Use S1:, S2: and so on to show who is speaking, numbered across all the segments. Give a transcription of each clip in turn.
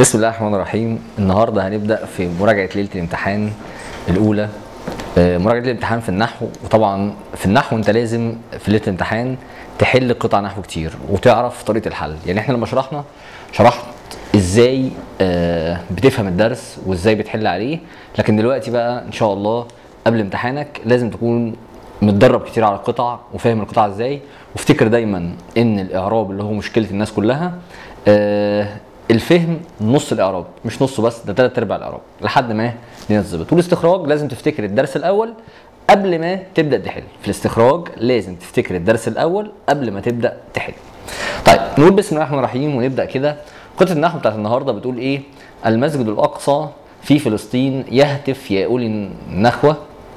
S1: بسم الله الرحمن الرحيم النهارده هنبدا في مراجعه ليله الامتحان الاولى آه، مراجعه الامتحان في النحو وطبعا في النحو انت لازم في ليله الامتحان تحل قطع نحو كتير وتعرف طريقه الحل يعني احنا لما شرحنا شرحت ازاي آه، بتفهم الدرس وازاي بتحل عليه لكن دلوقتي بقى ان شاء الله قبل امتحانك لازم تكون متدرب كتير على القطع وفاهم القطع ازاي وافتكر دايما ان الاعراب اللي هو مشكله الناس كلها آه، الفهم نص الاعراب مش نصه بس ده ثلاث ارباع الاعراب لحد ما الدنيا تظبط والاستخراج لازم تفتكر الدرس الاول قبل ما تبدا تحل في الاستخراج لازم تفتكر الدرس الاول قبل ما تبدا تحل طيب نقول بسم الله الرحمن الرحيم ونبدا كده قطعه النحو بتاعت النهارده بتقول ايه المسجد الاقصى في فلسطين يهتف يا اولي النخوه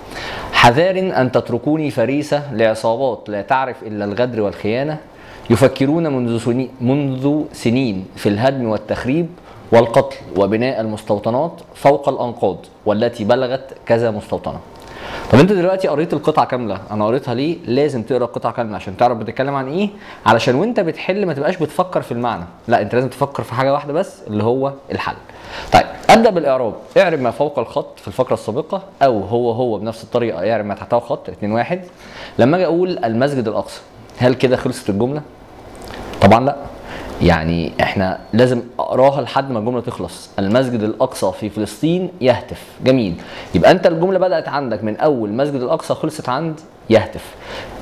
S1: حذار أن تتركوني فريسة لعصابات لا تعرف إلا الغدر والخيانة يفكرون منذ سنين, منذ سنين في الهدم والتخريب والقتل وبناء المستوطنات فوق الأنقاض والتي بلغت كذا مستوطنة طب انت دلوقتي قريت القطعه كامله انا قريتها ليه لازم تقرا القطعه كامله عشان تعرف بتتكلم عن ايه علشان وانت بتحل ما تبقاش بتفكر في المعنى لا انت لازم تفكر في حاجه واحده بس اللي هو الحل طيب ابدا بالاعراب اعرب ما فوق الخط في الفقره السابقه او هو هو بنفس الطريقه اعرب ما تحته خط 2 1 لما اجي اقول المسجد الاقصى هل كده خلصت الجمله طبعا لا يعني احنا لازم اقراها لحد ما الجمله تخلص المسجد الاقصى في فلسطين يهتف جميل يبقى انت الجمله بدات عندك من اول مسجد الاقصى خلصت عند يهتف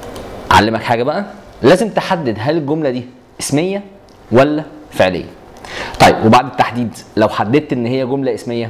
S1: اعلمك حاجه بقى لازم تحدد هل الجمله دي اسميه ولا فعليه طيب وبعد التحديد لو حددت ان هي جمله اسميه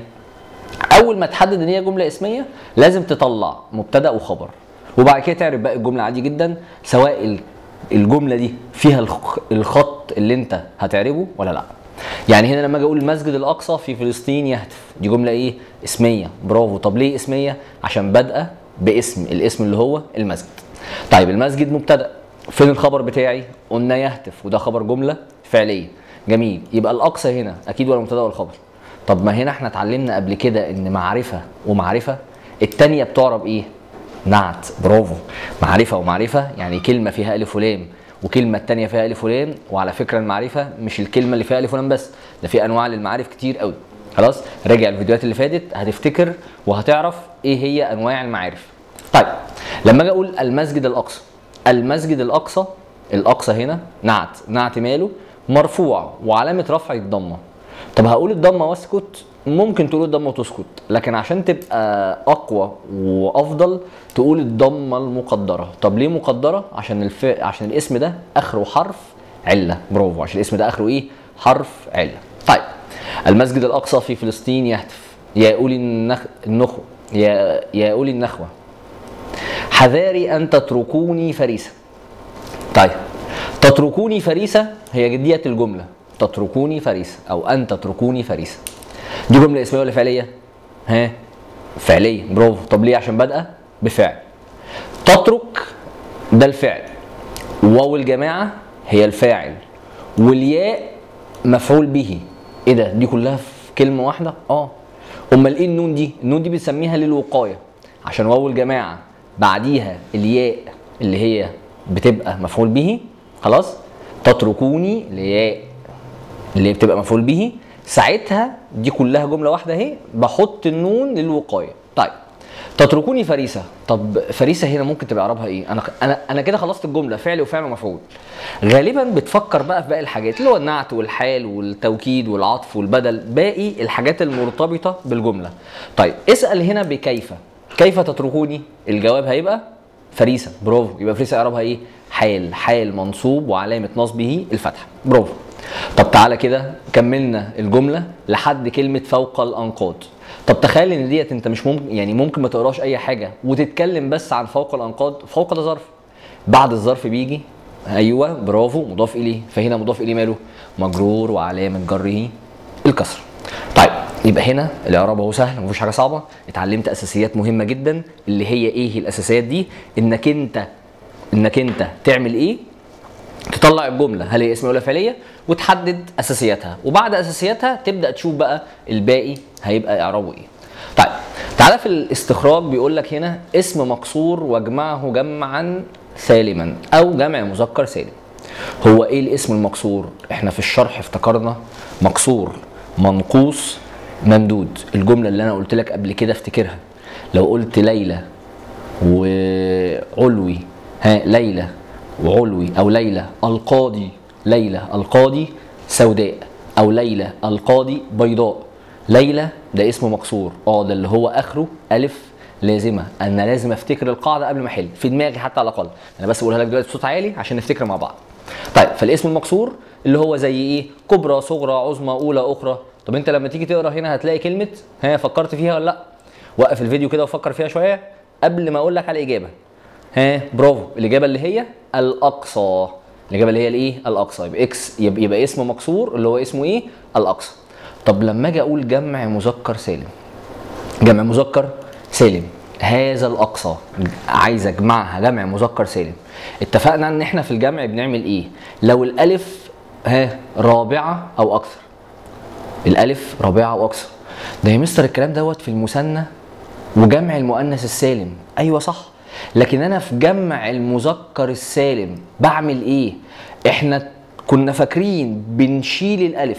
S1: اول ما تحدد ان هي جمله اسميه لازم تطلع مبتدا وخبر وبعد كده تعرف باقي الجمله عادي جدا سواء ال- الجمله دي فيها الخ- الخط اللي انت هتعربه ولا لا يعني هنا لما اجي اقول المسجد الاقصى في فلسطين يهتف دي جمله ايه اسميه برافو طب ليه اسميه عشان بادئه باسم الاسم اللي هو المسجد طيب المسجد مبتدا فين الخبر بتاعي قلنا يهتف وده خبر جمله فعليه جميل يبقى الاقصى هنا اكيد ولا مبتدا ولا خبر طب ما هنا احنا اتعلمنا قبل كده ان معرفه ومعرفه التانية بتعرب ايه نعت برافو معرفه ومعرفه يعني كلمه فيها الف ولام وكلمه التانية فيها الف ولام وعلى فكره المعرفه مش الكلمه اللي فيها الف ولام بس ده في انواع للمعارف كتير قوي خلاص راجع الفيديوهات اللي فاتت هتفتكر وهتعرف ايه هي انواع المعارف طيب لما اجي اقول المسجد الاقصى المسجد الاقصى الاقصى هنا نعت نعت ماله مرفوع وعلامه رفع الضمه طب هقول الضمه واسكت ممكن تقول الضمه وتسكت لكن عشان تبقى اقوى وافضل تقول الضمه المقدره طب ليه مقدره عشان الف... عشان الاسم ده اخره حرف عله برافو عشان الاسم ده اخره ايه حرف عله طيب المسجد الاقصى في فلسطين يهتف يا اولي النخ... النخوه يا يا اولي النخوه حذاري ان تتركوني فريسه طيب تتركوني فريسه هي جديه الجمله تتركوني فريسه او ان تتركوني فريسه دي جمله اسميه ولا فعليه ها فعليه برافو طب ليه عشان بادئه بفعل تترك ده الفعل واو الجماعه هي الفاعل والياء مفعول به ايه ده دي كلها في كلمه واحده اه امال ايه النون دي النون دي بنسميها للوقايه عشان واو الجماعه بعديها الياء اللي هي بتبقى مفعول به خلاص تتركوني الياء اللي بتبقى مفعول به ساعتها دي كلها جمله واحده اهي بحط النون للوقايه طيب تتركوني فريسه طب فريسه هنا ممكن تبقى اعرابها ايه انا انا انا كده خلصت الجمله فعل وفعل ومفعول غالبا بتفكر بقى في باقي الحاجات اللي هو النعت والحال والتوكيد والعطف والبدل باقي الحاجات المرتبطه بالجمله طيب اسال هنا بكيف كيف تتركوني الجواب هيبقى فريسه برافو يبقى فريسه اعرابها ايه حال حال منصوب وعلامه نصبه الفتحه برافو طب تعالى كده كملنا الجمله لحد كلمه فوق الانقاض طب تخيل ان ديت انت مش ممكن يعني ممكن ما تقراش اي حاجه وتتكلم بس عن فوق الانقاض فوق ده ظرف بعد الظرف بيجي ايوه برافو مضاف اليه فهنا مضاف اليه ماله مجرور وعلامه جره الكسر طيب يبقى هنا الاعراب اهو سهل مفيش حاجه صعبه اتعلمت اساسيات مهمه جدا اللي هي ايه الاساسيات دي انك انت انك انت تعمل ايه تطلع الجمله هل هي اسم ولا فعليه وتحدد اساسياتها وبعد اساسياتها تبدا تشوف بقى الباقي هيبقى اعرابه ايه طيب تعالى في الاستخراج بيقول لك هنا اسم مكسور واجمعه جمعا سالما او جمع مذكر سالم هو ايه الاسم المكسور احنا في الشرح افتكرنا مكسور منقوص ممدود الجمله اللي انا قلت لك قبل كده افتكرها لو قلت ليلى وعلوي ها ليلى وعلوي او ليلى القاضي ليلى القاضي سوداء او ليلى القاضي بيضاء ليلى ده اسم مكسور اه ده اللي هو اخره الف لازمه انا لازم افتكر القاعده قبل ما احل في دماغي حتى على الاقل انا بس بقولها لك دلوقتي بصوت عالي عشان نفتكر مع بعض طيب فالاسم المكسور اللي هو زي ايه كبرى صغرى عظمى اولى اخرى طب انت لما تيجي تقرا هنا هتلاقي كلمه ها فكرت فيها ولا لا وقف الفيديو كده وفكر فيها شويه قبل ما اقول لك على الاجابه ها برافو الاجابه اللي هي الاقصى الاجابه اللي هي الايه الاقصى يبقى اكس يبقى, يبقى اسم مكسور اللي هو اسمه ايه الاقصى طب لما اجي اقول جمع مذكر سالم جمع مذكر سالم هذا الاقصى عايز اجمعها جمع مذكر سالم اتفقنا ان احنا في الجمع بنعمل ايه لو الالف ها رابعه او اكثر الالف رابعه او اكثر ده يا مستر الكلام دوت في المثنى وجمع المؤنث السالم ايوه صح لكن انا في جمع المذكر السالم بعمل ايه احنا كنا فاكرين بنشيل الالف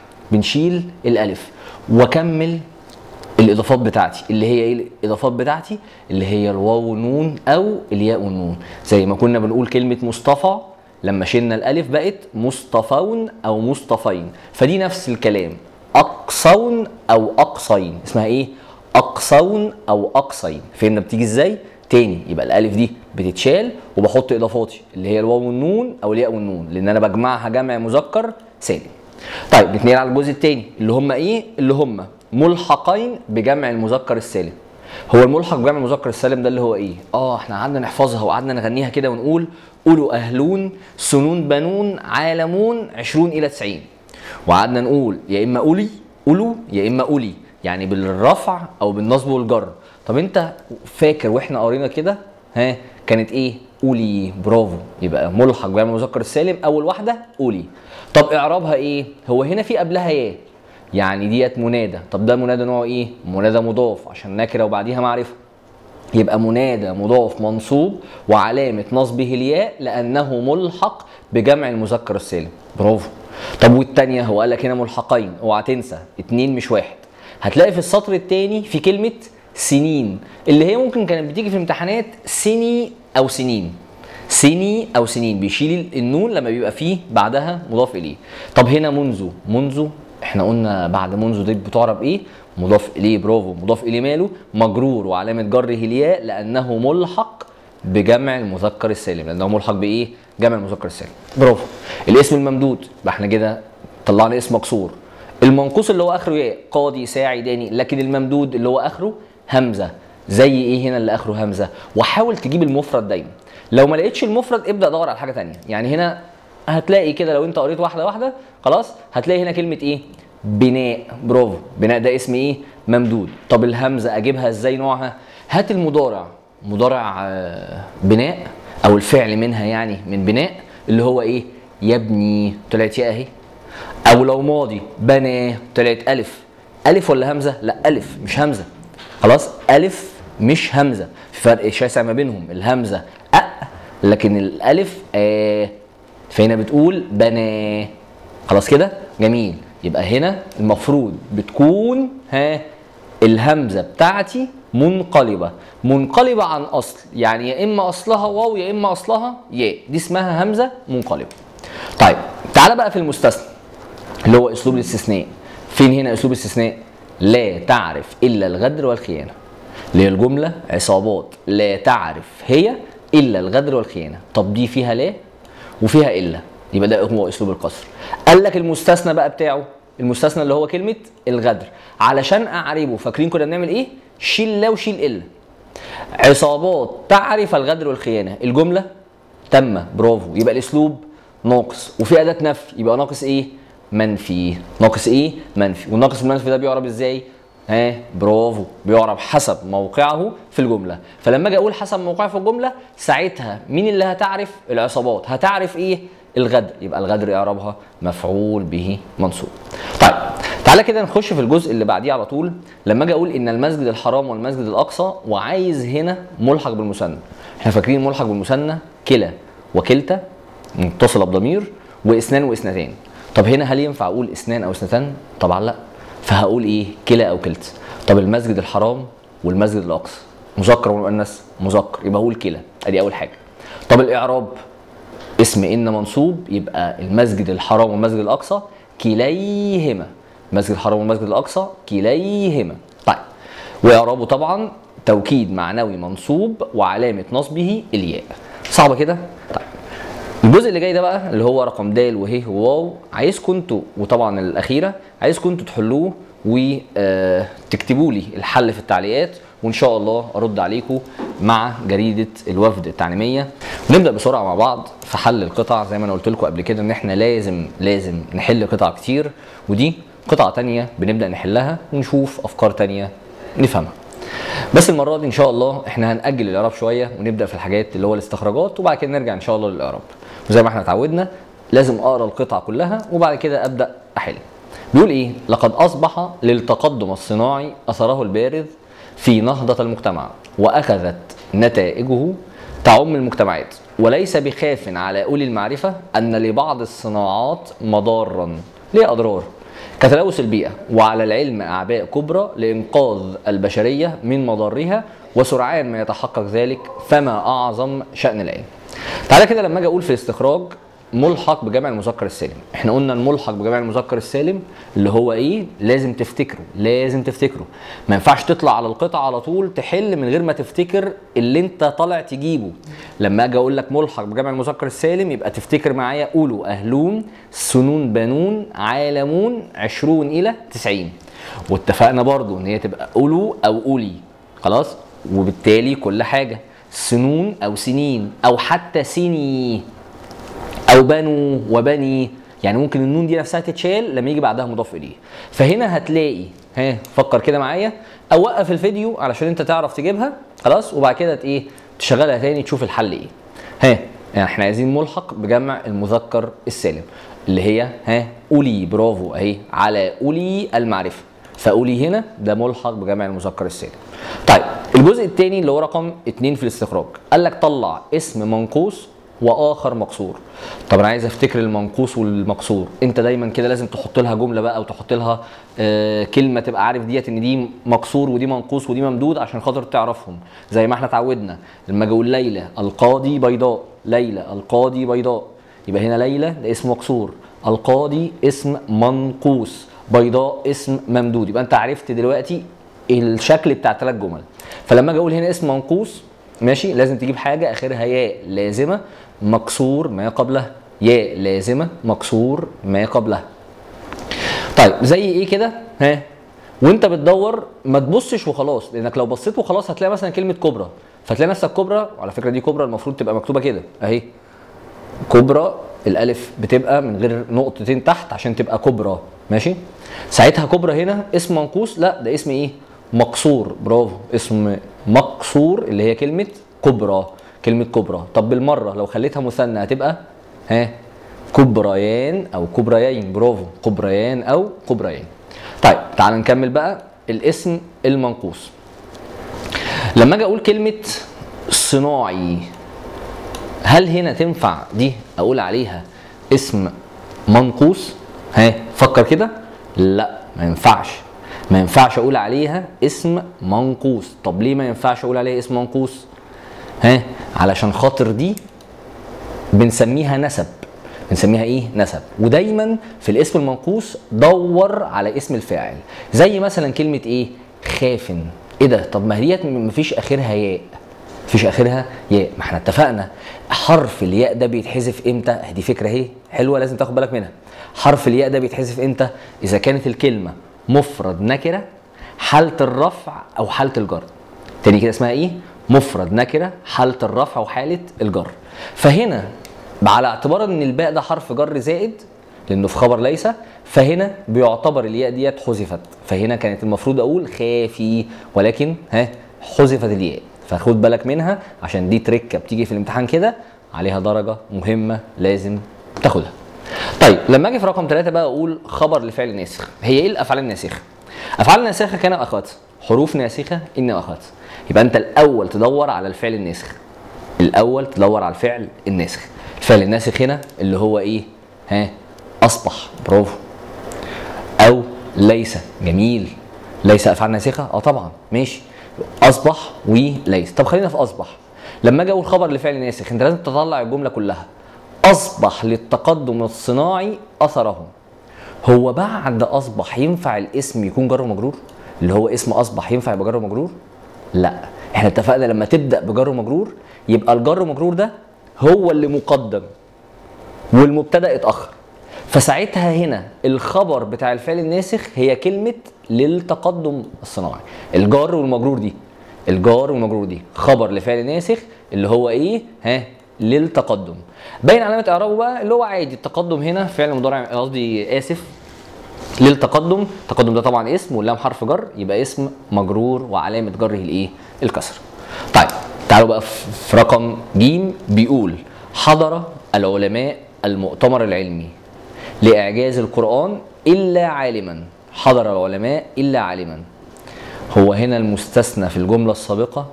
S1: بنشيل الالف واكمل الاضافات بتاعتي اللي هي ايه الاضافات بتاعتي اللي هي الواو والنون او الياء والنون زي ما كنا بنقول كلمه مصطفى لما شلنا الالف بقت مصطفون او مصطفين فدي نفس الكلام اقصون او اقصين اسمها ايه اقصون او اقصين فهمنا بتيجي ازاي تاني يبقى الالف دي بتتشال وبحط اضافاتي اللي هي الواو والنون او الياء والنون لان انا بجمعها جمع مذكر سالم طيب نتنقل على الجزء الثاني اللي هم ايه اللي هم ملحقين بجمع المذكر السالم هو الملحق بجمع المذكر السالم ده اللي هو ايه اه احنا قعدنا نحفظها وقعدنا نغنيها كده ونقول قولوا اهلون سنون بنون عالمون عشرون الى تسعين وقعدنا نقول يا اما قولي قولوا يا اما قولي يعني بالرفع او بالنصب والجر طب انت فاكر واحنا قرينا كده ها كانت ايه قولي برافو يبقى ملحق بجمع المذكر السالم اول واحده قولي طب اعرابها ايه هو هنا في قبلها يا يعني ديت منادى طب ده منادى نوعه ايه منادى مضاف عشان نكره وبعديها معرفه يبقى منادى مضاف منصوب وعلامه نصبه الياء لانه ملحق بجمع المذكر السالم برافو طب والتانية هو قال لك هنا ملحقين اوعى تنسى اتنين مش واحد هتلاقي في السطر التاني في كلمه سنين اللي هي ممكن كانت بتيجي في امتحانات سني او سنين سني او سنين بيشيل النون لما بيبقى فيه بعدها مضاف اليه طب هنا منذ منذ احنا قلنا بعد منذ دي بتعرب ايه مضاف اليه برافو مضاف اليه ماله مجرور وعلامه جره الياء لانه ملحق بجمع المذكر السالم لانه ملحق بايه جمع المذكر السالم برافو الاسم الممدود يبقى احنا كده طلعنا اسم مكسور المنقوص اللي هو اخره ياء قاضي ساعي داني لكن الممدود اللي هو اخره همزه زي ايه هنا اللي اخره همزه وحاول تجيب المفرد دايما لو ما لقيتش المفرد ابدا دور على حاجه ثانيه يعني هنا هتلاقي كده لو انت قريت واحده واحده خلاص هتلاقي هنا كلمه ايه بناء برافو بناء ده اسم ايه ممدود طب الهمزه اجيبها ازاي نوعها هات المضارع مضارع آه، بناء او الفعل منها يعني من بناء اللي هو ايه يبني طلعت ياء اهي او لو ماضي بنى طلعت الف الف ولا همزه لا الف مش همزه خلاص الف مش همزه في فرق شاسع ما بينهم الهمزه أ لكن الالف آ فهنا بتقول بنى خلاص كده جميل يبقى هنا المفروض بتكون ها الهمزه بتاعتي منقلبه منقلبه عن اصل يعني يا اما اصلها واو يا اما اصلها ياء دي اسمها همزه منقلبه طيب تعالى بقى في المستثنى اللي هو اسلوب الاستثناء فين هنا اسلوب الاستثناء لا تعرف الا الغدر والخيانه اللي هي الجمله عصابات لا تعرف هي الا الغدر والخيانه طب دي فيها لا وفيها الا يبقى ده هو اسلوب القصر قال لك المستثنى بقى بتاعه المستثنى اللي هو كلمه الغدر علشان اعربه فاكرين كنا بنعمل ايه شيل لا وشيل الا عصابات تعرف الغدر والخيانه الجمله تامه برافو يبقى الاسلوب ناقص وفي اداه نفي يبقى ناقص ايه منفي ناقص ايه منفي والناقص المنفي ده بيعرب ازاي ها برافو بيعرب حسب موقعه في الجمله فلما اجي اقول حسب موقعه في الجمله ساعتها مين اللي هتعرف العصابات هتعرف ايه الغدر يبقى الغدر اعرابها مفعول به منصوب طيب تعالى كده نخش في الجزء اللي بعديه على طول لما اجي اقول ان المسجد الحرام والمسجد الاقصى وعايز هنا ملحق بالمثنى احنا فاكرين ملحق بالمثنى كلا وكلتا متصله بضمير واثنان واثنتان طب هنا هل ينفع اقول اثنان او اثنتان طبعا لا فهقول ايه كلا او كلتا طب المسجد الحرام والمسجد الاقصى مذكر ومؤنث مذكر يبقى اقول كلا ادي اول حاجه طب الاعراب اسم ان منصوب يبقى المسجد الحرام والمسجد الاقصى كليهما المسجد الحرام والمسجد الاقصى كليهما طيب واعرابه طبعا توكيد معنوي منصوب وعلامه نصبه الياء صعبه كده طيب الجزء اللي جاي ده بقى اللي هو رقم د وه وواو عايزكم انتوا وطبعا الاخيره عايزكم انتوا تحلوه وتكتبوا لي الحل في التعليقات وان شاء الله ارد عليكم مع جريده الوفد التعليميه نبدا بسرعه مع بعض في حل القطع زي ما انا قلت لكم قبل كده ان احنا لازم لازم نحل قطع كتير ودي قطعه تانية بنبدا نحلها ونشوف افكار تانية نفهمها بس المره دي ان شاء الله احنا هنأجل الاعراب شويه ونبدا في الحاجات اللي هو الاستخراجات وبعد كده نرجع ان شاء الله للاعراب وزي ما احنا اتعودنا لازم اقرا القطعه كلها وبعد كده ابدا احل بيقول ايه لقد اصبح للتقدم الصناعي اثره البارز في نهضه المجتمع واخذت نتائجه تعم المجتمعات وليس بخاف على اولي المعرفه ان لبعض الصناعات مضارا ليه اضرار كتلوث البيئة وعلى العلم أعباء كبرى لإنقاذ البشرية من مضارها وسرعان ما يتحقق ذلك فما أعظم شأن العلم تعالى كده لما أجي أقول في الاستخراج ملحق بجمع المذكر السالم احنا قلنا الملحق بجمع المذكر السالم اللي هو ايه لازم تفتكره لازم تفتكره ما ينفعش تطلع على القطعه على طول تحل من غير ما تفتكر اللي انت طالع تجيبه لما اجي اقول لك ملحق بجمع المذكر السالم يبقى تفتكر معايا قولوا اهلون سنون بنون عالمون عشرون الى تسعين واتفقنا برضو ان هي تبقى قولوا او قولي خلاص وبالتالي كل حاجه سنون او سنين او حتى سني او بنو وبني يعني ممكن النون دي نفسها تتشال لما يجي بعدها مضاف اليه فهنا هتلاقي ها فكر كده معايا او وقف الفيديو علشان انت تعرف تجيبها خلاص وبعد كده ايه تشغلها تاني تشوف الحل ايه ها يعني احنا عايزين ملحق بجمع المذكر السالم اللي هي ها اولي برافو اهي على اولي المعرفه فاولي هنا ده ملحق بجمع المذكر السالم طيب الجزء الثاني اللي هو رقم 2 في الاستخراج قال لك طلع اسم منقوص واخر مقصور طب انا عايز افتكر المنقوص والمقصور انت دايما كده لازم تحط لها جمله بقى وتحط لها آه كلمه تبقى عارف ديت ان دي مقصور ودي منقوص ودي ممدود عشان خاطر تعرفهم زي ما احنا اتعودنا لما اجي اقول ليلى القاضي بيضاء ليلى القاضي بيضاء يبقى هنا ليلى ده اسم مقصور القاضي اسم منقوص بيضاء اسم ممدود يبقى انت عرفت دلوقتي الشكل بتاع ثلاث جمل فلما اجي اقول هنا اسم منقوص ماشي لازم تجيب حاجه اخرها ياء لازمه مكسور ما قبلها ياء لازمه مكسور ما قبلها طيب زي ايه كده ها وانت بتدور ما تبصش وخلاص لانك لو بصيت وخلاص هتلاقي مثلا كلمه كبرى فتلاقي نفسك كبرى وعلى فكره دي كبرى المفروض تبقى مكتوبه كده اهي كبرى الالف بتبقى من غير نقطتين تحت عشان تبقى كبرى ماشي ساعتها كبرى هنا اسم منقوص لا ده اسم ايه مقصور برافو اسم مقصور اللي هي كلمه كبرى كلمه كبرى طب بالمره لو خليتها مثنى هتبقى ها كبريان او كبريين برافو كبريان او كبريان طيب تعال نكمل بقى الاسم المنقوص لما اجي اقول كلمه صناعي هل هنا تنفع دي اقول عليها اسم منقوص ها فكر كده لا ما ينفعش ما ينفعش اقول عليها اسم منقوص طب ليه ما ينفعش اقول عليها اسم منقوص ها علشان خاطر دي بنسميها نسب بنسميها ايه نسب ودايما في الاسم المنقوص دور على اسم الفاعل زي مثلا كلمه ايه خافن ايه ده طب ما هي مفيش اخرها ياء مفيش اخرها ياء ما احنا اتفقنا حرف الياء ده بيتحذف امتى دي فكره اهي حلوه لازم تاخد بالك منها حرف الياء ده بيتحذف امتى اذا كانت الكلمه مفرد نكره حاله الرفع او حاله الجر تاني كده اسمها ايه مفرد نكره حاله الرفع وحاله الجر فهنا على اعتبار ان الباء ده حرف جر زائد لانه في خبر ليس فهنا بيعتبر الياء ديت حذفت فهنا كانت المفروض اقول خافي ولكن ها حذفت الياء فخد بالك منها عشان دي تركه بتيجي في الامتحان كده عليها درجه مهمه لازم تاخدها طيب لما اجي في رقم ثلاثة بقى اقول خبر لفعل ناسخ هي ايه الافعال الناسخه افعال الناسخه كان واخوات حروف ناسخه ان واخوات يبقى انت الاول تدور على الفعل الناسخ الاول تدور على الفعل الناسخ الفعل الناسخ هنا اللي هو ايه ها اصبح برافو او ليس جميل ليس افعال ناسخه اه طبعا ماشي اصبح وليس طب خلينا في اصبح لما اجي اقول خبر لفعل ناسخ انت لازم تطلع الجمله كلها اصبح للتقدم الصناعي اثره هو بعد اصبح ينفع الاسم يكون جر ومجرور اللي هو اسم اصبح ينفع يبقى جر ومجرور لا احنا اتفقنا لما تبدا بجر ومجرور يبقى الجر ومجرور ده هو اللي مقدم والمبتدا اتاخر فساعتها هنا الخبر بتاع الفعل الناسخ هي كلمه للتقدم الصناعي الجار والمجرور دي الجار والمجرور دي خبر لفعل ناسخ اللي هو ايه ها للتقدم باين علامه اعرابه بقى اللي هو عادي التقدم هنا فعل مضارع قصدي اسف للتقدم التقدم ده طبعا اسم واللام حرف جر يبقى اسم مجرور وعلامه جره الايه الكسر طيب تعالوا بقى في رقم ج بيقول حضر العلماء المؤتمر العلمي لإعجاز القرآن إلا عالما حضر العلماء إلا عالما هو هنا المستثنى في الجملة السابقة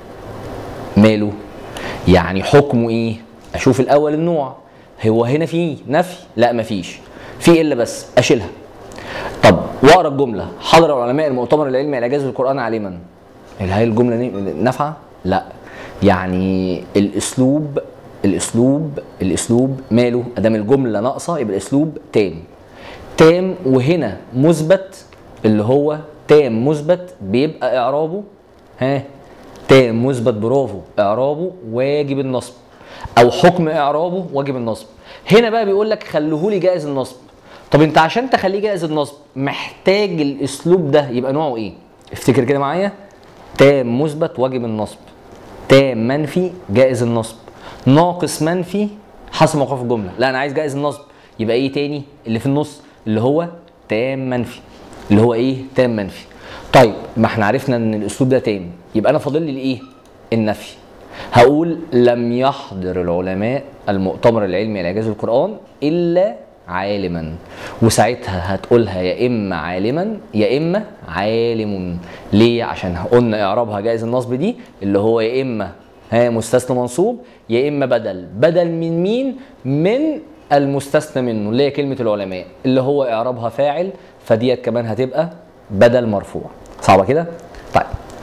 S1: ماله يعني حكمه إيه أشوف الأول النوع هو هنا في نفي لا مفيش في إلا بس أشيلها طب واقرا الجمله حضر العلماء المؤتمر العلمي لاعجاز القران عالما هل هي الجمله نافعه لا يعني الاسلوب الاسلوب الاسلوب ماله ادام الجمله ناقصه يبقى الاسلوب تام تام وهنا مثبت اللي هو تام مثبت بيبقى اعرابه ها تام مثبت برافو اعرابه واجب النصب او حكم اعرابه واجب النصب هنا بقى بيقول لك خلوهولي جائز النصب طب انت عشان تخليه جائز النصب محتاج الاسلوب ده يبقى نوعه ايه افتكر كده معايا تام مثبت واجب النصب تام منفي جائز النصب ناقص منفي حسب موقف الجمله لا انا عايز جائز النصب يبقى ايه تاني اللي في النص اللي هو تام منفي اللي هو ايه تام منفي طيب ما احنا عرفنا ان الاسلوب ده تام يبقى انا فاضل لي الايه النفي هقول لم يحضر العلماء المؤتمر العلمي لاعجاز القران الا عالما وساعتها هتقولها يا اما عالما يا اما عالم ليه عشان قلنا اعرابها جائز النصب دي اللي هو يا اما ها مستثنى منصوب يا اما بدل بدل من مين من المستثنى منه اللي هي كلمه العلماء اللي هو اعرابها فاعل فديت كمان هتبقى بدل مرفوع صعبه كده طيب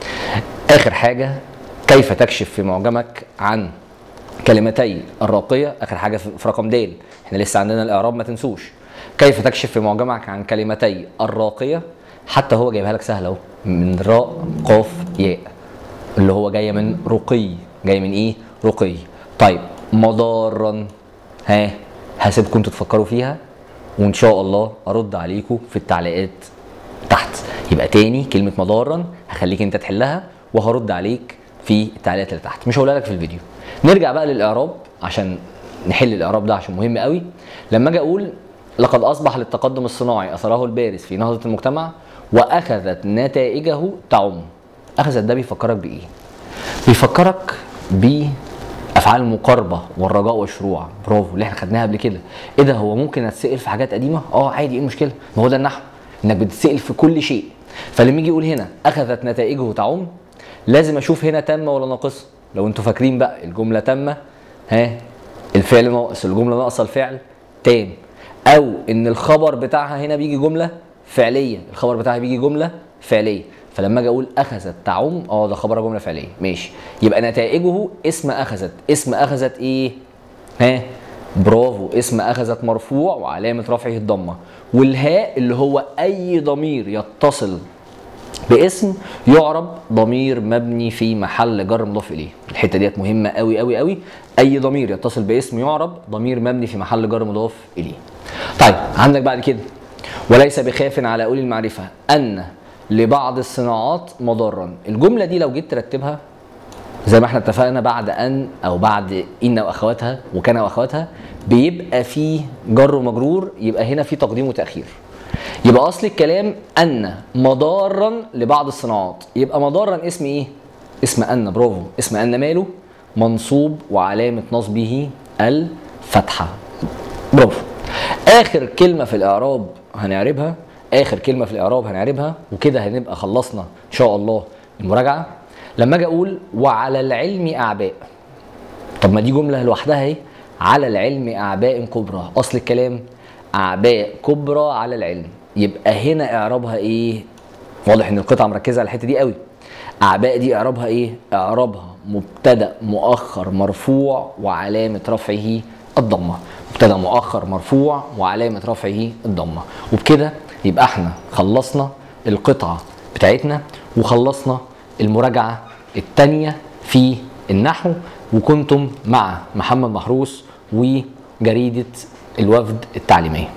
S1: اخر حاجه كيف تكشف في معجمك عن كلمتي الراقيه اخر حاجه في رقم د احنا لسه عندنا الاعراب ما تنسوش كيف تكشف في معجمك عن كلمتي الراقيه حتى هو جايبها لك سهله اهو من راء قاف ياء اللي هو جايه من رقي جاي من ايه رقي طيب مضارا ها هسيبكم تتفكروا فيها وان شاء الله ارد عليكم في التعليقات تحت يبقى تاني كلمه مضارا هخليك انت تحلها وهرد عليك في التعليقات اللي تحت مش هقولها لك في الفيديو نرجع بقى للاعراب عشان نحل الاعراب ده عشان مهم قوي لما اجي اقول لقد اصبح للتقدم الصناعي اثره البارز في نهضه المجتمع واخذت نتائجه تعم اخذت ده بيفكرك بايه بيفكرك بافعال المقاربه والرجاء والشروع برافو اللي احنا خدناها قبل كده ايه ده هو ممكن اتسال في حاجات قديمه اه عادي ايه المشكله ما هو ده النحو انك بتتسال في كل شيء فلما يجي يقول هنا اخذت نتائجه تعم لازم اشوف هنا تامه ولا ناقصه لو انتوا فاكرين بقى الجمله تامه ها الفعل ناقص الجمله ناقصه الفعل تام او ان الخبر بتاعها هنا بيجي جمله فعليه الخبر بتاعها بيجي جمله فعليه فلما اجي اقول اخذت تعم اه ده خبر جمله فعليه ماشي يبقى نتائجه اسم اخذت اسم اخذت ايه ها برافو اسم اخذت مرفوع وعلامه رفعه الضمه والهاء اللي هو اي ضمير يتصل باسم يعرب ضمير مبني في محل جر مضاف اليه الحته ديت مهمه قوي قوي قوي اي ضمير يتصل باسم يعرب ضمير مبني في محل جر مضاف اليه طيب عندك بعد كده وليس بخاف على اولي المعرفه ان لبعض الصناعات مضرا الجمله دي لو جيت ترتبها زي ما احنا اتفقنا بعد ان او بعد ان واخواتها وكان واخواتها بيبقى فيه جر ومجرور يبقى هنا في تقديم وتاخير يبقى اصل الكلام ان مضارا لبعض الصناعات يبقى مضارا اسم ايه اسم ان برافو اسم ان ماله منصوب وعلامه نصبه الفتحه برافو اخر كلمه في الاعراب هنعربها اخر كلمه في الاعراب هنعربها وكده هنبقى خلصنا ان شاء الله المراجعه لما اجي اقول وعلى العلم اعباء طب ما دي جمله لوحدها اهي على العلم اعباء كبرى اصل الكلام اعباء كبرى على العلم يبقى هنا اعرابها ايه واضح ان القطعه مركزه على الحته دي قوي اعباء دي اعرابها ايه اعرابها مبتدا مؤخر مرفوع وعلامه رفعه الضمه مبتدا مؤخر مرفوع وعلامه رفعه الضمه وبكده يبقى احنا خلصنا القطعه بتاعتنا وخلصنا المراجعه الثانيه في النحو وكنتم مع محمد محروس وجريده الوفد التعليميه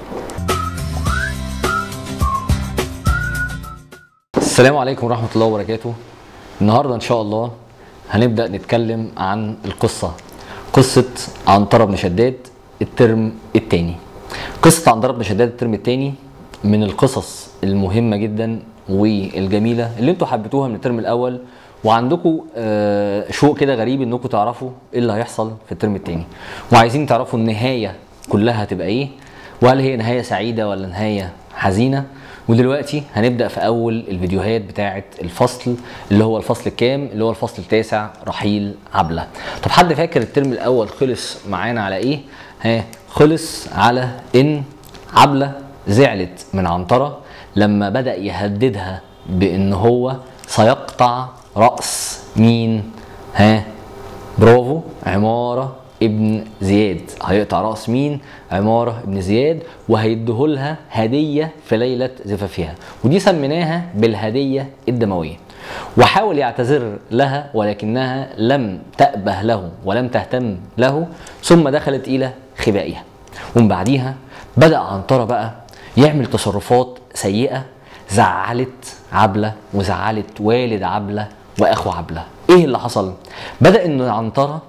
S1: السلام عليكم ورحمة الله وبركاته النهاردة إن شاء الله هنبدأ نتكلم عن القصة قصة عنترة بن شداد الترم الثاني قصة عنترة بن شداد الترم الثاني من القصص المهمة جدا والجميلة اللي انتوا حبيتوها من الترم الأول وعندكم آه، شوق كده غريب انكم تعرفوا ايه اللي هيحصل في الترم الثاني وعايزين تعرفوا النهاية كلها هتبقى ايه وهل هي نهاية سعيدة ولا نهاية حزينة ودلوقتي هنبدا في اول الفيديوهات بتاعه الفصل اللي هو الفصل الكام اللي هو الفصل التاسع رحيل عبله طب حد فاكر الترم الاول خلص معانا على ايه ها خلص على ان عبله زعلت من عنتره لما بدا يهددها بان هو سيقطع راس مين ها برافو عمارة ابن زياد هيقطع رأس مين؟ عمارة ابن زياد وهيديهولها هدية في ليلة زفافها ودي سميناها بالهدية الدموية وحاول يعتذر لها ولكنها لم تأبه له ولم تهتم له ثم دخلت إلى خبائها ومن بعديها بدأ عنترة بقى يعمل تصرفات سيئة زعلت عبلة وزعلت والد عبلة وأخو عبلة إيه اللي حصل؟ بدأ إن عنترة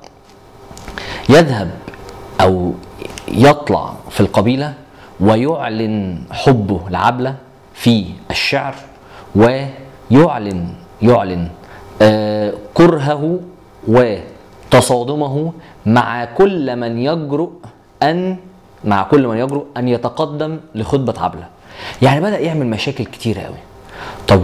S1: يذهب او يطلع في القبيله ويعلن حبه لعبله في الشعر ويعلن يعلن آه كرهه وتصادمه مع كل من يجرؤ ان مع كل من يجرؤ ان يتقدم لخطبه عبله يعني بدا يعمل مشاكل كتيره قوي طب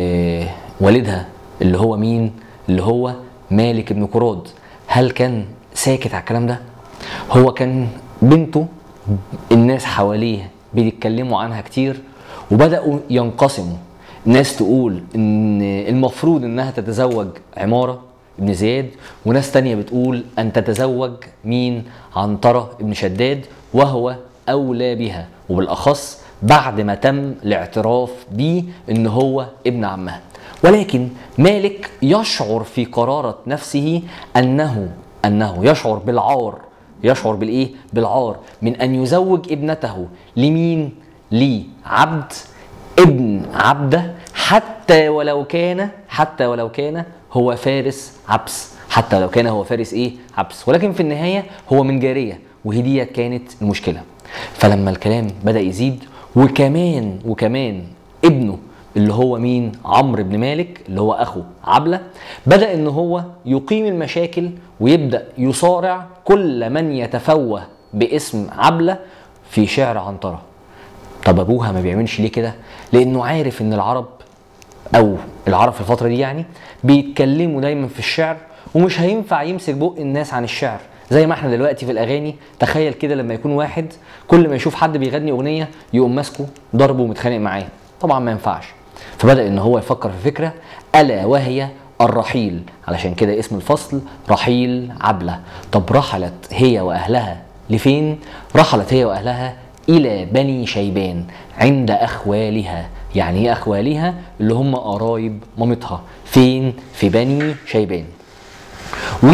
S1: ووالدها اللي هو مين اللي هو مالك بن كراد هل كان ساكت على الكلام ده هو كان بنته الناس حواليه بيتكلموا عنها كتير وبداوا ينقسموا ناس تقول ان المفروض انها تتزوج عماره ابن زياد وناس تانية بتقول ان تتزوج مين عنترة ابن شداد وهو اولى بها وبالاخص بعد ما تم الاعتراف بيه ان هو ابن عمها ولكن مالك يشعر في قرارة نفسه انه انه يشعر بالعار يشعر بالايه بالعار من ان يزوج ابنته لمين لعبد ابن عبده حتى ولو كان حتى ولو كان هو فارس عبس حتى ولو كان هو فارس ايه عبس ولكن في النهايه هو من جاريه وهي دي كانت المشكله فلما الكلام بدا يزيد وكمان وكمان ابنه اللي هو مين عمرو بن مالك اللي هو اخو عبله بدا ان هو يقيم المشاكل ويبدا يصارع كل من يتفوه باسم عبله في شعر عنتره طب ابوها ما بيعملش ليه كده لانه عارف ان العرب او العرب في الفتره دي يعني بيتكلموا دايما في الشعر ومش هينفع يمسك بق الناس عن الشعر زي ما احنا دلوقتي في الاغاني تخيل كده لما يكون واحد كل ما يشوف حد بيغني اغنيه يقوم ماسكه ضربه ومتخانق معاه طبعا ما ينفعش فبدا ان هو يفكر في فكره الا وهي الرحيل علشان كده اسم الفصل رحيل عبله طب رحلت هي واهلها لفين رحلت هي واهلها الى بني شيبان عند اخوالها يعني ايه اخوالها اللي هم قرايب مامتها فين في بني شيبان و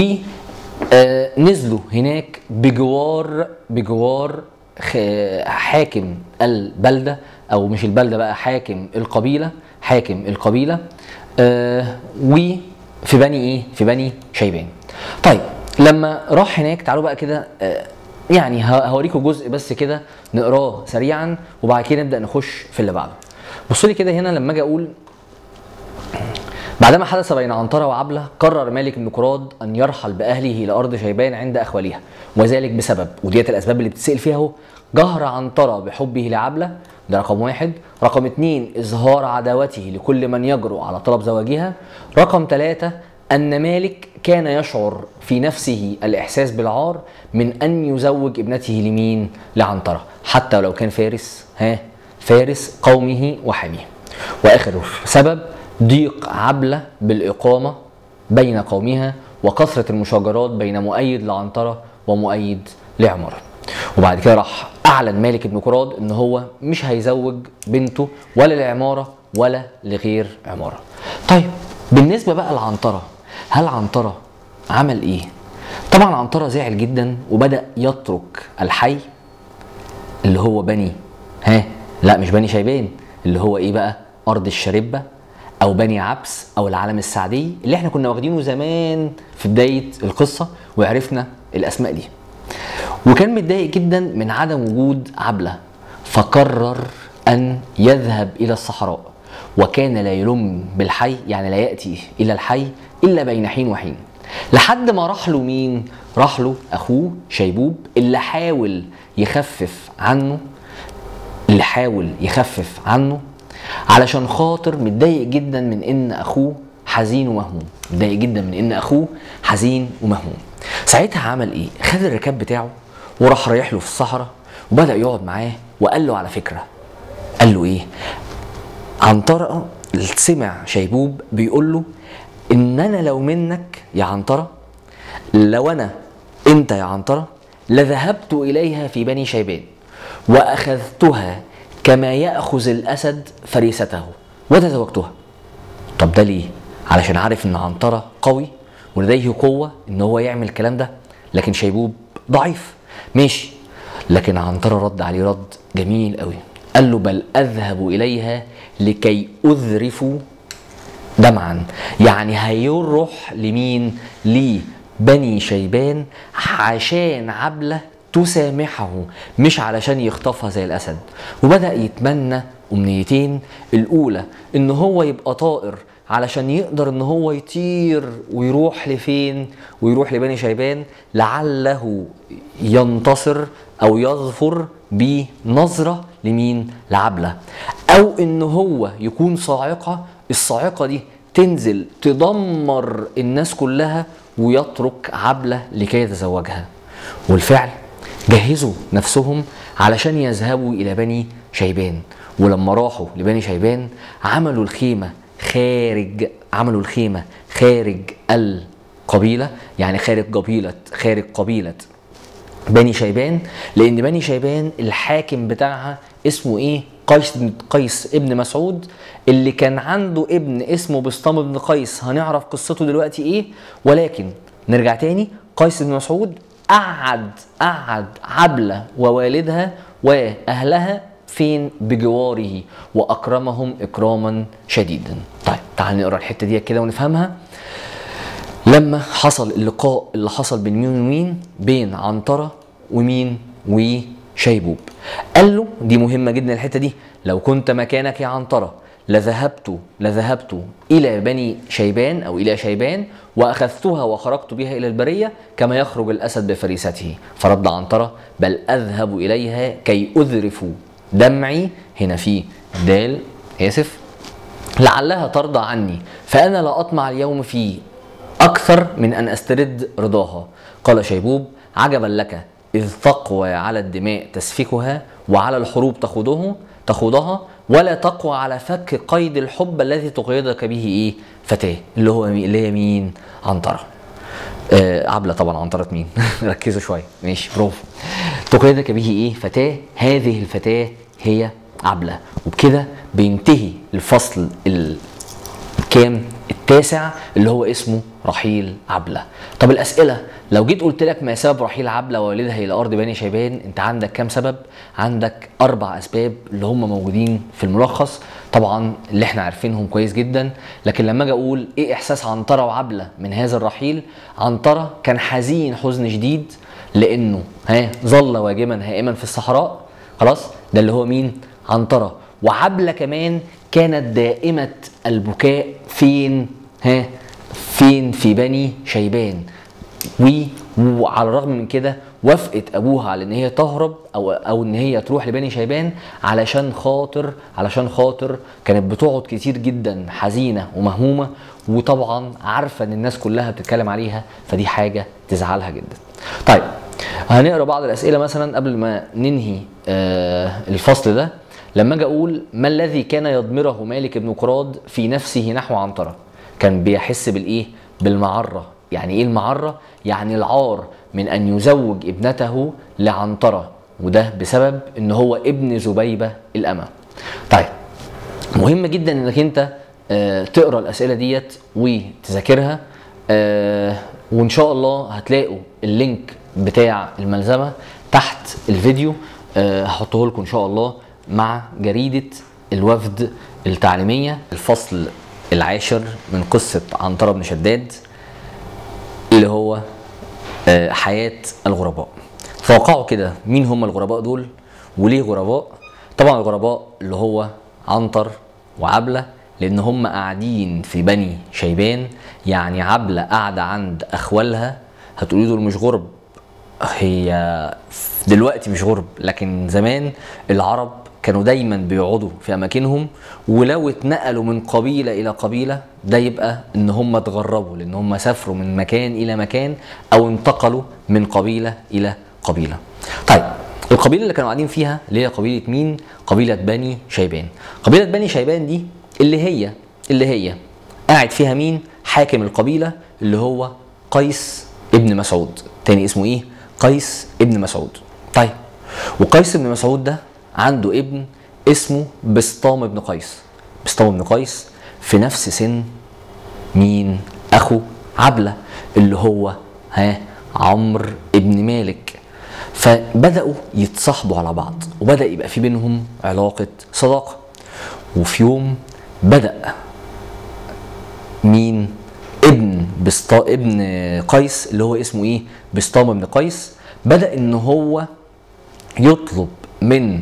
S1: آه نزلوا هناك بجوار بجوار خ- حاكم البلده او مش البلده بقى حاكم القبيله حاكم القبيله آه وفي بني ايه في بني شيبان طيب لما راح هناك تعالوا بقى كده آه يعني ه- هوريكم جزء بس كده نقراه سريعا وبعد كده نبدا نخش في اللي بعده بصوا لي كده هنا لما اجي اقول بعدما حدث بين عنترة وعبلة قرر مالك بن كراد أن يرحل بأهله إلى أرض شيبان عند أخوالها وذلك بسبب وديت الأسباب اللي بتسأل فيها اهو جهر عنترة بحبه لعبلة ده رقم واحد رقم اتنين إظهار عداوته لكل من يجرؤ على طلب زواجها رقم ثلاثة أن مالك كان يشعر في نفسه الإحساس بالعار من أن يزوج ابنته لمين؟ لعنترة حتى لو كان فارس ها فارس قومه وحميه وآخر سبب ضيق عبلة بالإقامة بين قومها وكثرة المشاجرات بين مؤيد لعنترة ومؤيد لعمارة وبعد كده راح أعلن مالك بن كراد إن هو مش هيزوج بنته ولا لعمارة ولا لغير عمارة طيب بالنسبة بقى لعنترة هل عنترة عمل إيه؟ طبعا عنترة زعل جدا وبدأ يترك الحي اللي هو بني ها لا مش بني شيبان اللي هو ايه بقى ارض الشربه او بني عبس او العالم السعدي اللي احنا كنا واخدينه زمان في بدايه القصه وعرفنا الاسماء دي وكان متضايق جدا من عدم وجود عبله فقرر ان يذهب الى الصحراء وكان لا يلم بالحي يعني لا ياتي الى الحي الا بين حين وحين لحد ما راح له مين راح له اخوه شيبوب اللي حاول يخفف عنه اللي حاول يخفف عنه علشان خاطر متضايق جدا من ان اخوه حزين ومهموم متضايق جدا من ان اخوه حزين ومهموم ساعتها عمل ايه خد الركاب بتاعه وراح رايح له في الصحراء وبدا يقعد معاه وقال له على فكره قال له ايه عنترة سمع شيبوب بيقول له ان انا لو منك يا عنترة لو انا انت يا عنترة لذهبت اليها في بني شيبان واخذتها كما ياخذ الاسد فريسته وتزوجتها طب ده ليه علشان عارف ان عنترة قوي ولديه قوة ان هو يعمل الكلام ده لكن شيبوب ضعيف ماشي لكن عنترة رد عليه رد جميل قوي قال له بل اذهب اليها لكي اذرف دمعا يعني هيروح لمين لبني شيبان عشان عبله تسامحه مش علشان يخطفها زي الاسد وبدا يتمنى امنيتين الاولى ان هو يبقى طائر علشان يقدر ان هو يطير ويروح لفين ويروح لبني شيبان لعله ينتصر او يظفر بنظره لمين لعبله او ان هو يكون صاعقه الصاعقه دي تنزل تدمر الناس كلها ويترك عبله لكي يتزوجها والفعل جهزوا نفسهم علشان يذهبوا الى بني شيبان ولما راحوا لبني شيبان عملوا الخيمه خارج عملوا الخيمه خارج القبيله يعني خارج قبيله خارج قبيله بني شيبان لان بني شيبان الحاكم بتاعها اسمه ايه قيس بن قيس ابن مسعود اللي كان عنده ابن اسمه بسطام بن قيس هنعرف قصته دلوقتي ايه ولكن نرجع تاني قيس بن مسعود قعد قعد عبلة ووالدها وأهلها فين بجواره وأكرمهم إكراما شديدا طيب تعال نقرأ الحتة دي كده ونفهمها لما حصل اللقاء اللي حصل بين مين ومين بين عنترة ومين وشيبوب قال له دي مهمة جدا الحتة دي لو كنت مكانك يا عنترة لذهبت لذهبت إلى بني شيبان أو إلى شيبان وأخذتها وخرجت بها إلى البرية كما يخرج الأسد بفريسته فرد عنترة بل أذهب إليها كي أذرف دمعي هنا في دال آسف لعلها ترضى عني فأنا لا أطمع اليوم في أكثر من أن أسترد رضاها قال شيبوب عجبا لك إذ تقوى على الدماء تسفكها وعلى الحروب تخوضه تخوضها ولا تقوى على فك قيد الحب الذي تقيدك به ايه فتاه اللي هو مين اللي هي مين عنتره آه عبله طبعا عنتره مين ركزوا شويه ماشي برافو تقيدك به ايه فتاه هذه الفتاه هي عبله وبكده بينتهي الفصل الكام التاسع اللي هو اسمه رحيل عبله طب الاسئله لو جيت قلت لك ما سبب رحيل عبله ووالدها الى ارض بني شيبان انت عندك كام سبب عندك اربع اسباب اللي هم موجودين في الملخص طبعا اللي احنا عارفينهم كويس جدا لكن لما اجي اقول ايه احساس عنتره وعبله من هذا الرحيل عنتره كان حزين حزن شديد لانه ها ظل واجما هائما في الصحراء خلاص ده اللي هو مين عنتره وعبله كمان كانت دائمه البكاء فين ها فين في بني شيبان وعلى الرغم من كده وافقت ابوها على ان هي تهرب او او ان هي تروح لبني شيبان علشان خاطر علشان خاطر كانت بتقعد كتير جدا حزينه ومهمومه وطبعا عارفه ان الناس كلها بتتكلم عليها فدي حاجه تزعلها جدا. طيب هنقرا بعض الاسئله مثلا قبل ما ننهي آه الفصل ده لما اجي اقول ما الذي كان يضمره مالك بن قراض في نفسه نحو عنتره كان بيحس بالايه بالمعره يعني ايه المعره يعني العار من ان يزوج ابنته لعنتره وده بسبب ان هو ابن زبيبه الامه طيب مهم جدا انك انت آه تقرا الاسئله ديت وتذاكرها آه وان شاء الله هتلاقوا اللينك بتاع الملزمه تحت الفيديو آه هحطه لكم ان شاء الله مع جريده الوفد التعليميه الفصل العاشر من قصه عنتره بن شداد اللي هو آه حياه الغرباء توقعوا كده مين هم الغرباء دول وليه غرباء طبعا الغرباء اللي هو عنتر وعبله لان هم قاعدين في بني شيبان يعني عبله قاعده عند اخوالها هتقولي دول مش غرب هي دلوقتي مش غرب لكن زمان العرب كانوا دايما بيقعدوا في اماكنهم ولو اتنقلوا من قبيله الى قبيله ده يبقى ان هم اتغربوا لان هم سافروا من مكان الى مكان او انتقلوا من قبيله الى قبيله. طيب القبيله اللي كانوا قاعدين فيها اللي هي قبيله مين؟ قبيله بني شيبان. قبيله بني شيبان دي اللي هي اللي هي قاعد فيها مين؟ حاكم القبيله اللي هو قيس ابن مسعود. تاني اسمه ايه؟ قيس ابن مسعود. طيب وقيس ابن مسعود ده عنده ابن اسمه بسطام بن قيس بسطام بن قيس في نفس سن مين اخو عبله اللي هو ها عمرو ابن مالك فبداوا يتصاحبوا على بعض وبدا يبقى في بينهم علاقه صداقه وفي يوم بدا مين ابن بسطا ابن قيس اللي هو اسمه ايه بسطام بن قيس بدا ان هو يطلب من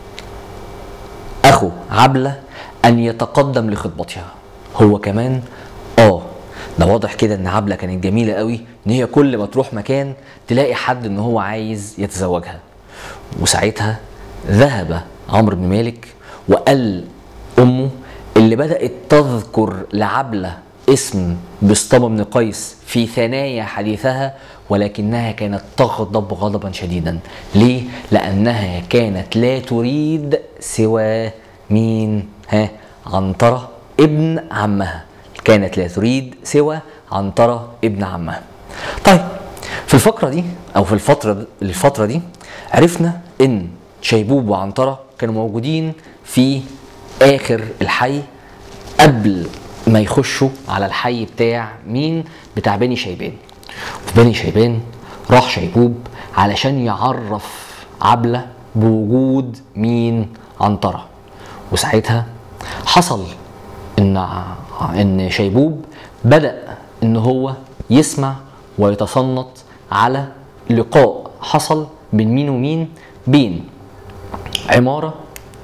S1: اخو عبله ان يتقدم لخطبتها هو كمان اه ده واضح كده ان عبله كانت جميله قوي ان هي كل ما تروح مكان تلاقي حد ان هو عايز يتزوجها وساعتها ذهب عمرو بن مالك وقال امه اللي بدات تذكر لعبله اسم بسطام بن قيس في ثنايا حديثها ولكنها كانت تغضب غضبا شديدا ليه لانها كانت لا تريد سوى مين ها عنتره ابن عمها كانت لا تريد سوى عنتره ابن عمها طيب في الفقره دي او في الفتره الفتره دي عرفنا ان شيبوب وعنتره كانوا موجودين في اخر الحي قبل ما يخشوا على الحي بتاع مين بتاع بني شيبان في بني شيبان راح شيبوب علشان يعرف عبله بوجود مين عنتره وساعتها حصل ان ان شيبوب بدا ان هو يسمع ويتصنت على لقاء حصل بين مين ومين بين عماره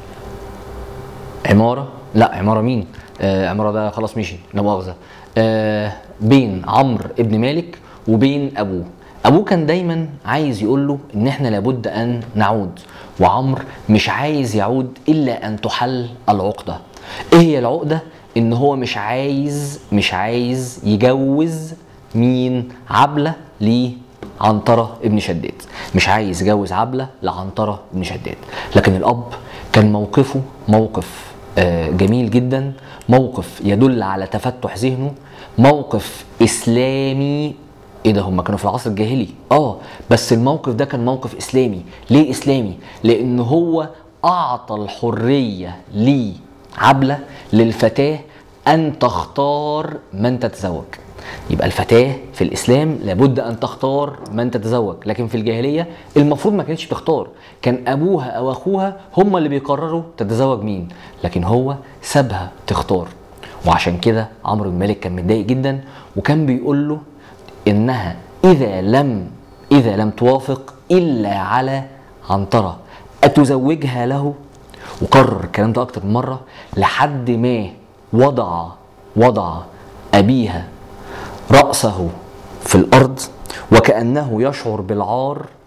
S1: عماره لا عماره مين آه عماره ده خلاص مشي لا مؤاخذه آه بين عمرو ابن مالك وبين ابوه ابوه كان دايما عايز يقول له ان احنا لابد ان نعود وعمرو مش عايز يعود الا ان تحل العقده ايه هي العقده ان هو مش عايز مش عايز يجوز مين عبله لعنتره ابن شداد مش عايز يجوز عبله لعنتره ابن شداد لكن الاب كان موقفه موقف آه جميل جدا موقف يدل على تفتح ذهنه موقف اسلامي ايه ده هم كانوا في العصر الجاهلي اه بس الموقف ده كان موقف اسلامي ليه اسلامي لان هو اعطى الحريه لعبله للفتاه ان تختار من تتزوج يبقى الفتاه في الاسلام لابد ان تختار من تتزوج لكن في الجاهليه المفروض ما كانتش تختار كان ابوها او اخوها هم اللي بيقرروا تتزوج مين لكن هو سابها تختار وعشان كده عمرو بن مالك كان متضايق جدا وكان بيقول له انها اذا لم اذا لم توافق الا على عنتره اتزوجها له وكرر الكلام ده اكتر من مره لحد ما وضع وضع ابيها راسه في الارض وكانه يشعر بالعار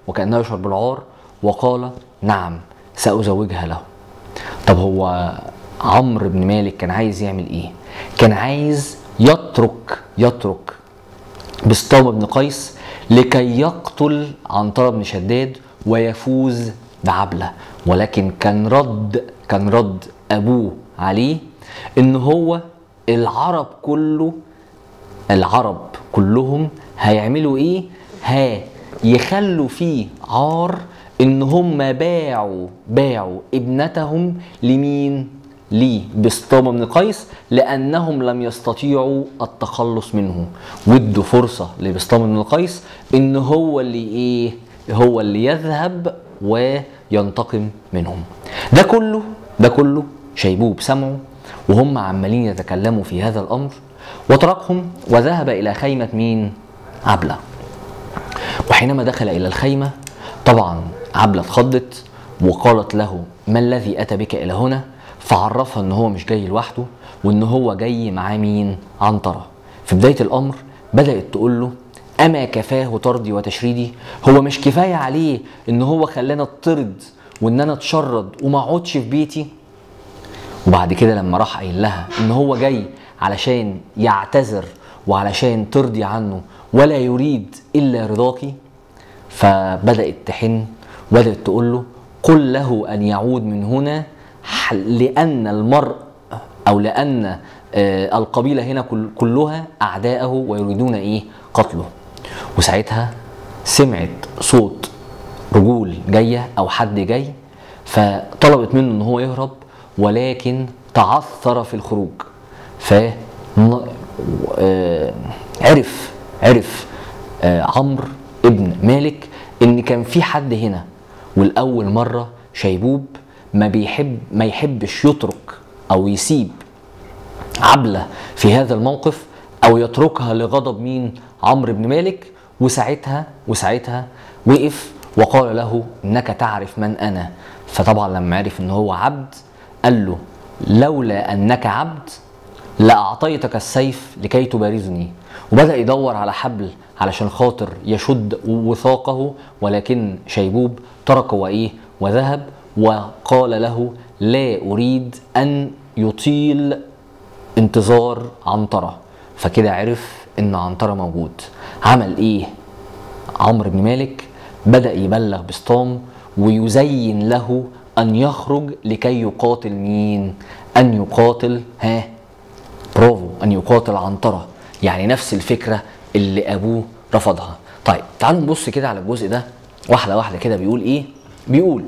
S1: وكانه يشعر بالعار وقال نعم سازوجها له طب هو عمرو بن مالك كان عايز يعمل ايه كان عايز يترك يترك بسطام بن قيس لكي يقتل عنترة بن شداد ويفوز بعبلة ولكن كان رد كان رد ابوه عليه ان هو العرب كله العرب كلهم هيعملوا ايه ها يخلوا فيه عار ان هم باعوا باعوا ابنتهم لمين ليه بسطام بن قيس لانهم لم يستطيعوا التخلص منه وادوا فرصه لبسطام بن قيس ان هو اللي ايه هو اللي يذهب وينتقم منهم ده كله ده كله شيبوب سمعوا وهم عمالين يتكلموا في هذا الامر وتركهم وذهب الى خيمه مين عبله وحينما دخل الى الخيمه طبعا عبله اتخضت وقالت له ما الذي اتى بك الى هنا فعرفها ان هو مش جاي لوحده وان هو جاي معاه مين عنتره في بدايه الامر بدات تقول له اما كفاه طردي وتشريدي هو مش كفايه عليه ان هو خلانا اطرد وان انا اتشرد وما اقعدش في بيتي وبعد كده لما راح قايل لها ان هو جاي علشان يعتذر وعلشان ترضي عنه ولا يريد الا رضاكي فبدات تحن وبدات تقول له قل له ان يعود من هنا لان المرء او لان آه القبيله هنا كل كلها اعداءه ويريدون ايه قتله وساعتها سمعت صوت رجول جايه او حد جاي فطلبت منه ان هو يهرب ولكن تعثر في الخروج ف آه عرف عرف آه عمرو ابن مالك ان كان في حد هنا والاول مره شيبوب ما بيحب ما يحبش يترك او يسيب عبله في هذا الموقف او يتركها لغضب مين عمرو بن مالك وساعتها وساعتها وقف وقال له انك تعرف من انا فطبعا لما عرف ان هو عبد قال له لولا انك عبد لاعطيتك السيف لكي تبارزني وبدا يدور على حبل علشان خاطر يشد وثاقه ولكن شيبوب تركه وايه وذهب وقال له لا اريد ان يطيل انتظار عنتره فكده عرف ان عنتره موجود عمل ايه عمرو بن مالك بدا يبلغ بسطام ويزين له ان يخرج لكي يقاتل مين ان يقاتل ها برافو ان يقاتل عنتره يعني نفس الفكره اللي ابوه رفضها طيب تعالوا نبص كده على الجزء ده واحده واحده كده بيقول ايه بيقول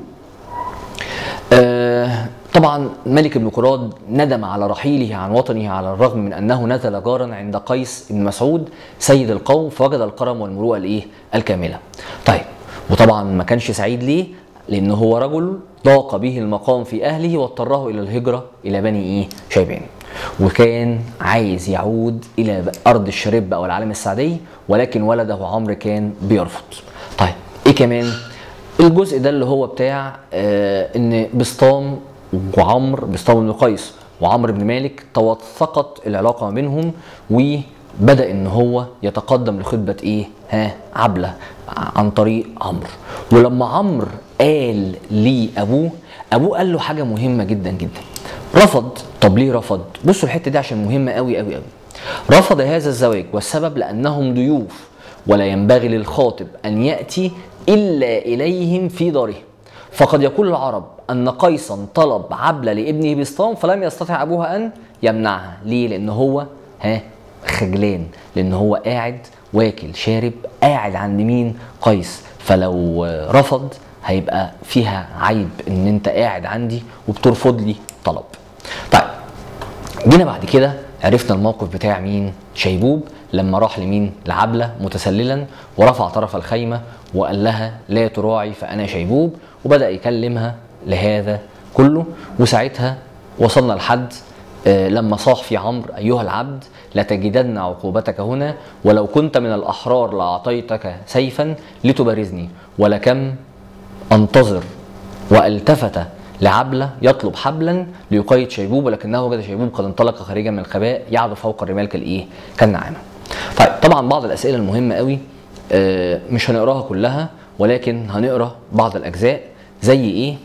S1: آه طبعا ملك بن قراد ندم على رحيله عن وطنه على الرغم من انه نزل جارا عند قيس بن مسعود سيد القوم فوجد الكرم والمروءه الايه الكامله طيب وطبعا ما كانش سعيد ليه لان هو رجل ضاق به المقام في اهله واضطره الى الهجره الى بني ايه شيبان وكان عايز يعود الى ارض الشرب او العالم السعدي ولكن ولده عمرو كان بيرفض طيب ايه كمان الجزء ده اللي هو بتاع آه ان بسطام وعمرو بسطام بن قيس وعمرو بن مالك توثقت العلاقه ما بينهم وبدا ان هو يتقدم لخطبه ايه ها عبله عن طريق عمرو ولما عمرو قال لابوه ابوه قال له حاجه مهمه جدا جدا رفض طب ليه رفض بصوا الحته دي عشان مهمه قوي قوي قوي رفض هذا الزواج والسبب لانهم ضيوف ولا ينبغي للخاطب ان ياتي الا اليهم في دارهم فقد يقول العرب ان قيصا طلب عبله لابنه بسطام فلم يستطع ابوها ان يمنعها ليه لان هو ها خجلان لان هو قاعد واكل شارب قاعد عند مين قيس فلو رفض هيبقى فيها عيب ان انت قاعد عندي وبترفض لي طلب طيب جينا بعد كده عرفنا الموقف بتاع مين شيبوب لما راح لمين لعبلة متسللا ورفع طرف الخيمة وقال لها لا تراعي فأنا شيبوب وبدأ يكلمها لهذا كله وساعتها وصلنا لحد لما صاح في عمرو أيها العبد لتجدن عقوبتك هنا ولو كنت من الأحرار لأعطيتك سيفا لتبارزني ولكم أنتظر والتفت لعبلة يطلب حبلا ليقيد شيبوب ولكنه وجد شيبوب قد انطلق خارجا من الخباء يعدو فوق الرمال كالايه كالنعامه. طيب طبعا بعض الاسئله المهمه قوي مش هنقراها كلها ولكن هنقرا بعض الاجزاء زي ايه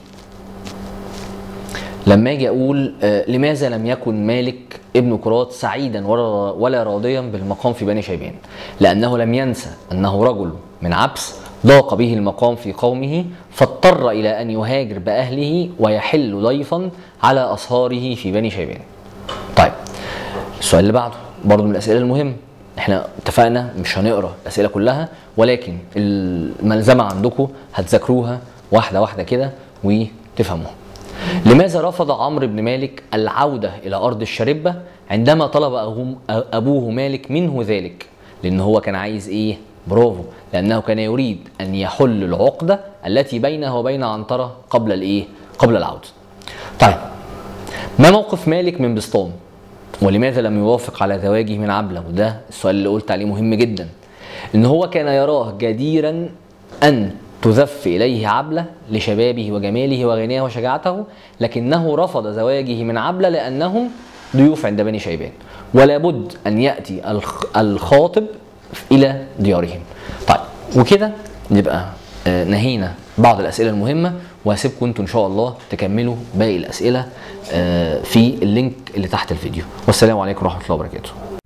S1: لما اجي اقول آه، لماذا لم يكن مالك ابن كرات سعيدا ولا ولا راضيا بالمقام في بني شيبان لانه لم ينسى انه رجل من عبس ضاق به المقام في قومه فاضطر الى ان يهاجر باهله ويحل ضيفا على اصهاره في بني شيبان طيب السؤال اللي بعده برضه من الاسئله المهمه احنا اتفقنا مش هنقرا الاسئله كلها ولكن الملزمه عندكم هتذاكروها واحده واحده كده وتفهموها لماذا رفض عمرو بن مالك العودة إلى أرض الشربة عندما طلب أبوه- أبوه مالك منه ذلك لأن هو كان عايز إيه برافو لأنه كان يريد أن يحل العقدة التي بينه وبين عنترة قبل الإيه قبل العودة طيب ما موقف مالك من بسطام ولماذا لم يوافق على زواجه من عبلة وده السؤال اللي قلت عليه مهم جدا ان هو كان يراه جديرا ان تزف اليه عبلة لشبابه وجماله وغناه وشجاعته لكنه رفض زواجه من عبلة لانهم ضيوف عند بني شيبان ولا بد ان ياتي الخ- الخاطب الى ديارهم طيب وكده نبقى آه، نهينا بعض الاسئله المهمه وهسيبكم انتوا ان شاء الله تكملوا باقي الاسئله آه، في اللينك اللي تحت الفيديو والسلام عليكم ورحمه الله وبركاته